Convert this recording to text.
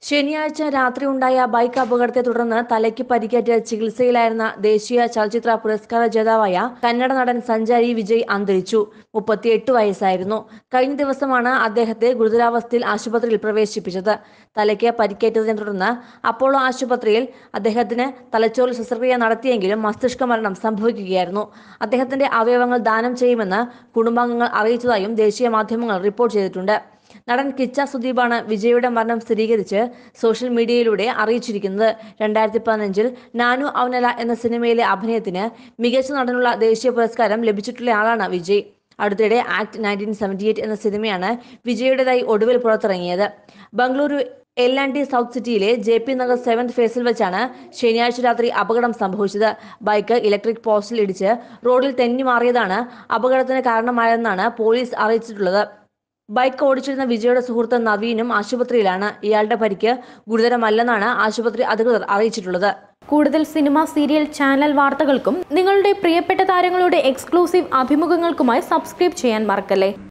ശനിയാഴ്ച രാത്രി ഉണ്ടായ ബൈക്ക് അപകടത്തെ തുടർന്ന് തലയ്ക്ക് പരിക്കേറ്റ് ചികിത്സയിലായിരുന്ന ദേശീയ ചലച്ചിത്ര പുരസ്കാര ജേതാവായ കന്നഡ നടൻ സഞ്ചാരി വിജയ് അന്തരിച്ചു മുപ്പത്തിയെട്ട് വയസ്സായിരുന്നു കഴിഞ്ഞ ദിവസമാണ് അദ്ദേഹത്തെ ഗുരുതരാവസ്ഥയിൽ ആശുപത്രിയിൽ പ്രവേശിപ്പിച്ചത് തലയ്ക്ക് പരിക്കേറ്റതിനെ തുടർന്ന് അപ്പോളോ ആശുപത്രിയിൽ അദ്ദേഹത്തിന് തലച്ചോറിൽ ശസ്ത്രക്രിയ നടത്തിയെങ്കിലും മസ്തിഷ്ക മരണം സംഭവിക്കുകയായിരുന്നു അദ്ദേഹത്തിന്റെ അവയവങ്ങൾ ദാനം ചെയ്യുമെന്ന് കുടുംബാംഗങ്ങൾ അറിയിച്ചതായും ദേശീയ മാധ്യമങ്ങൾ റിപ്പോർട്ട് ചെയ്തിട്ടുണ്ട് നടൻ കിച്ച സുദീപാണ് വിജയുടെ മരണം സ്ഥിരീകരിച്ച് സോഷ്യൽ മീഡിയയിലൂടെ അറിയിച്ചിരിക്കുന്നത് രണ്ടായിരത്തി പതിനഞ്ചിൽ നാനു അവനല എന്ന സിനിമയിലെ അഭിനയത്തിന് മികച്ച നടനുള്ള ദേശീയ പുരസ്കാരം ലഭിച്ചിട്ടുള്ള ആളാണ് വിജയ് അടുത്തിടെ ആക്ട് നയൻറ്റീൻ സെവൻറ്റി എയ്റ്റ് എന്ന സിനിമയാണ് വിജയുടേതായി ഒടുവിൽ പുറത്തിറങ്ങിയത് Bengaluru L and T south city J P Nagar seventh ഫേസിൽ വെച്ചാണ് ശനിയാഴ്ച രാത്രി അപകടം സംഭവിച്ചത് ബൈക്ക് ഇലക്ട്രിക് പോസ്റ്റിൽ ഇടിച്ച് റോഡിൽ തെന്നി മാറിയതാണ് അപകടത്തിന് കാരണമായതെന്നാണ് പോലീസ് അറിയിച്ചിട്ടുള്ളത് ബൈക്ക് ഓടിച്ചിരുന്ന വിജയുടെ സുഹൃത്ത് നവീനും ആശുപത്രിയിലാണ് ഇയാളുടെ പരിക്ക് ഗുരുതരമല്ലെന്നാണ് ആശുപത്രി അധികൃതർ അറിയിച്ചിട്ടുള്ളത് കൂടുതൽ സിനിമ സീരിയൽ ചാനൽ വാർത്തകൾക്കും നിങ്ങളുടെ പ്രിയപ്പെട്ട താരങ്ങളുടെ എക്സ്ക്ലൂസീവ് അഭിമുഖങ്ങൾക്കുമായി സബ്സ്ക്രൈബ് ചെയ്യാൻ മറക്കല്ലേ